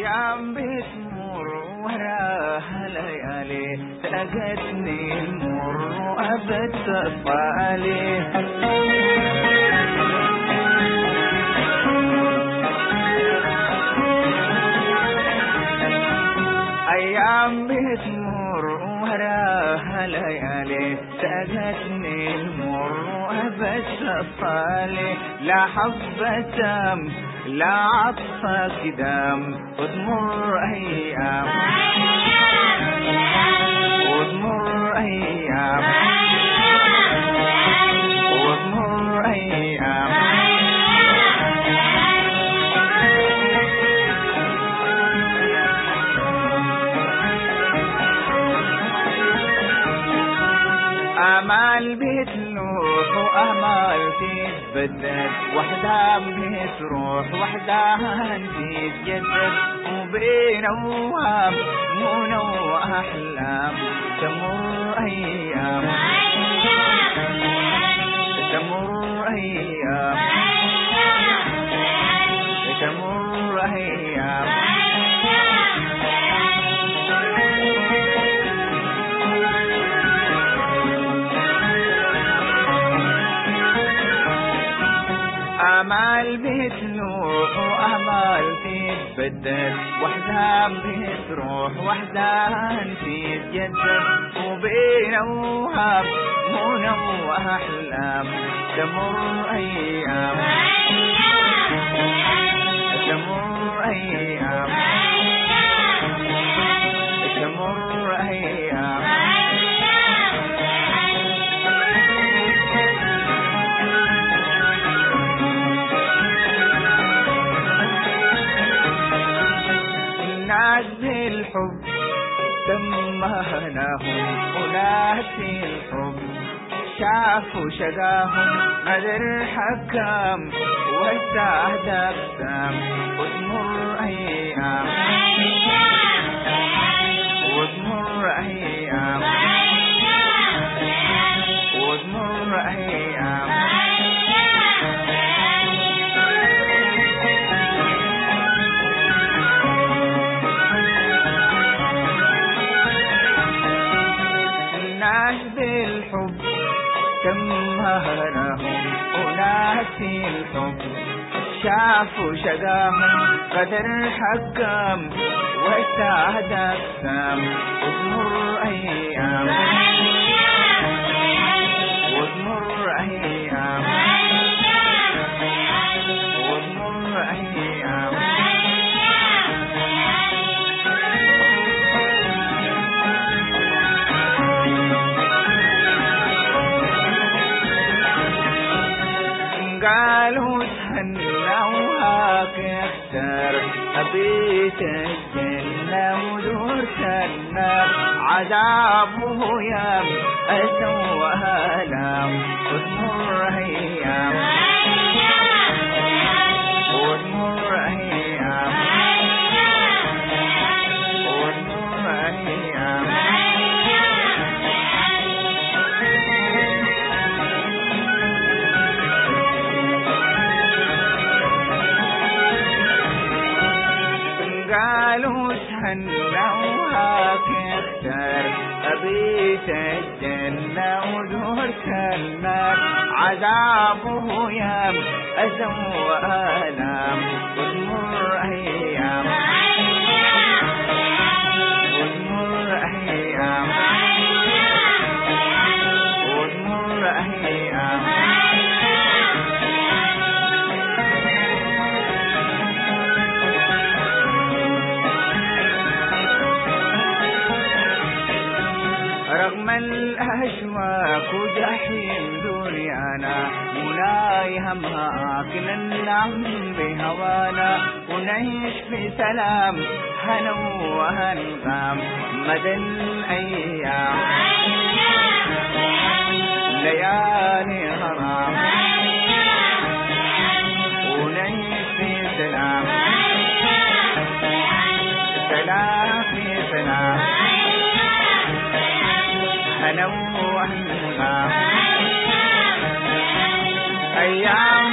أيام بتمر وراها ليالي سأقتني المر وأبد تطالي أيام بتمر وراها ليالي سأقتني المر وأبد تطالي لا حبة دم لا عطفك دم وتمر أيام وتمر أيام وتمر أيام آمال بتلوح وآمال تتبدل وحدة بتروح وحدة تتجدد وبين أوهام منى وأحلام تمر أيام تمر أيام تمر أيام آمال بتلوح وآمال تتبدل وحدة بتروح وحدة تتجدد وبين أوهام منى وأحلام تمر أيام تمر أيام تمر أيام الناس بالحب سمهناهم وناس الحب شافوا شقاهم قدر حكام واستعد أقسام وتمر أيام وتمر أيام وتمر أيام الناس بالحب سمهناهم وناس الحب شافوا شقاهم قدر حكم واستعد أقسام وتمر أيام وتمر أيام وتمر أيام قالوا تهنى وهاك اختار أبيت الجنة ودورت النار عذابه يام أسوى آلام وتمر أيام وتمر أيام وتمر أيام قالوا تهنى وهاك اختار أبيت الجنة ودورت النار عذابه يام أسوى آلام وتمر أيام وتمر أيام وتمر أيام رغم الأشواق وجحيم دنيانا مناي همهاك ننعم بهوانا ونعيش في سلام هنا وهنغام مدى الأيام ليالي غرام ونعيش في سلام سلام في سلام هنا وهنغام أيام